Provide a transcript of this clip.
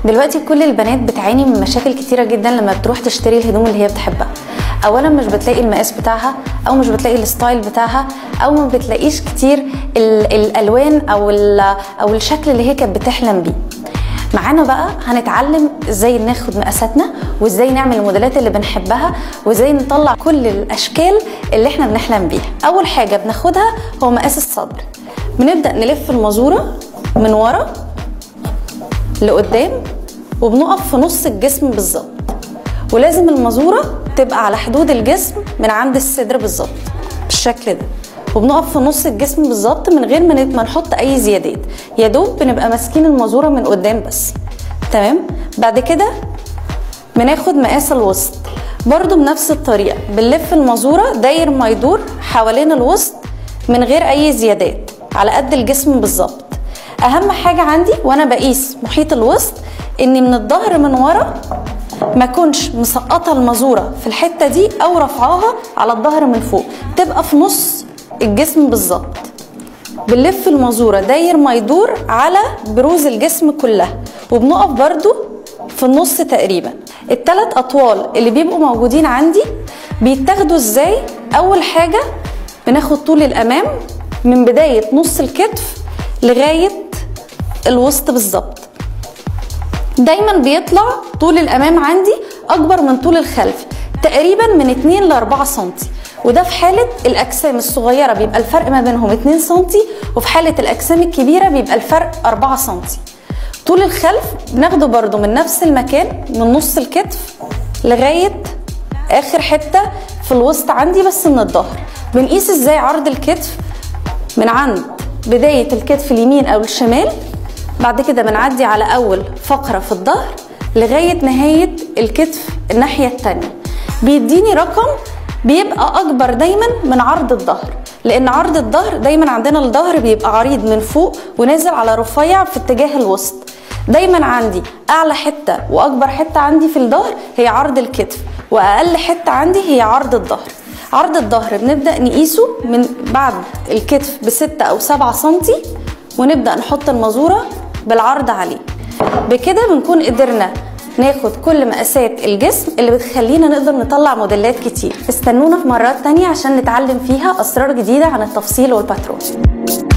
دلوقتي كل البنات بتعاني من مشاكل كتيره جدا لما بتروح تشتري الهدوم اللي هي بتحبها اولا مش بتلاقي المقاس بتاعها او مش بتلاقي الستايل بتاعها او ما بتلاقيش كتير ال- الالوان او ال- او الشكل اللي هي كانت بتحلم بيه معانا بقى هنتعلم ازاي ناخد مقاساتنا وازاي نعمل الموديلات اللي بنحبها وازاي نطلع كل الاشكال اللي احنا بنحلم بيها اول حاجه بناخدها هو مقاس الصدر بنبدا نلف المازوره من ورا لقدام وبنقف في نص الجسم بالظبط ولازم المازوره تبقى على حدود الجسم من عند الصدر بالظبط بالشكل ده وبنقف في نص الجسم بالظبط من غير ما ن- ما نحط اي زيادات يا دوب بنبقى ماسكين المازوره من قدام بس تمام بعد كده بناخد مقاس الوسط برضو بنفس الطريقه بنلف المازوره داير ما يدور حوالين الوسط من غير اي زيادات على قد الجسم بالظبط اهم حاجه عندي وانا بقيس محيط الوسط اني من الظهر من ورا ما كنش مسقطه المازوره في الحته دي او رفعاها على الظهر من فوق تبقى في نص الجسم بالظبط بنلف المازورة داير ما يدور على بروز الجسم كلها وبنقف برضو في النص تقريبا التلات أطوال اللي بيبقوا موجودين عندي بيتاخدوا ازاي أول حاجة بناخد طول الأمام من بداية نص الكتف لغاية الوسط بالظبط دايما بيطلع طول الامام عندي اكبر من طول الخلف تقريبا من 2 ل 4 سم وده في حاله الاجسام الصغيره بيبقى الفرق ما بينهم 2 سم وفي حاله الاجسام الكبيره بيبقى الفرق 4 سم طول الخلف بناخده برضو من نفس المكان من نص الكتف لغايه اخر حته في الوسط عندي بس من الظهر بنقيس ازاي عرض الكتف من عند بدايه الكتف اليمين او الشمال بعد كده بنعدي على اول فقره في الظهر لغايه نهايه الكتف الناحيه التانية بيديني رقم بيبقى اكبر دايما من عرض الظهر لان عرض الظهر دايما عندنا الظهر بيبقى عريض من فوق ونازل على رفيع في اتجاه الوسط دايما عندي اعلى حته واكبر حته عندي في الظهر هي عرض الكتف واقل حته عندي هي عرض الظهر عرض الظهر بنبدا نقيسه من بعد الكتف بستة او سبعة سنتي ونبدا نحط المازوره بالعرض عليه بكده بنكون قدرنا ناخد كل مقاسات الجسم اللي بتخلينا نقدر نطلع موديلات كتير استنونا في مرات تانية عشان نتعلم فيها اسرار جديده عن التفصيل والباترون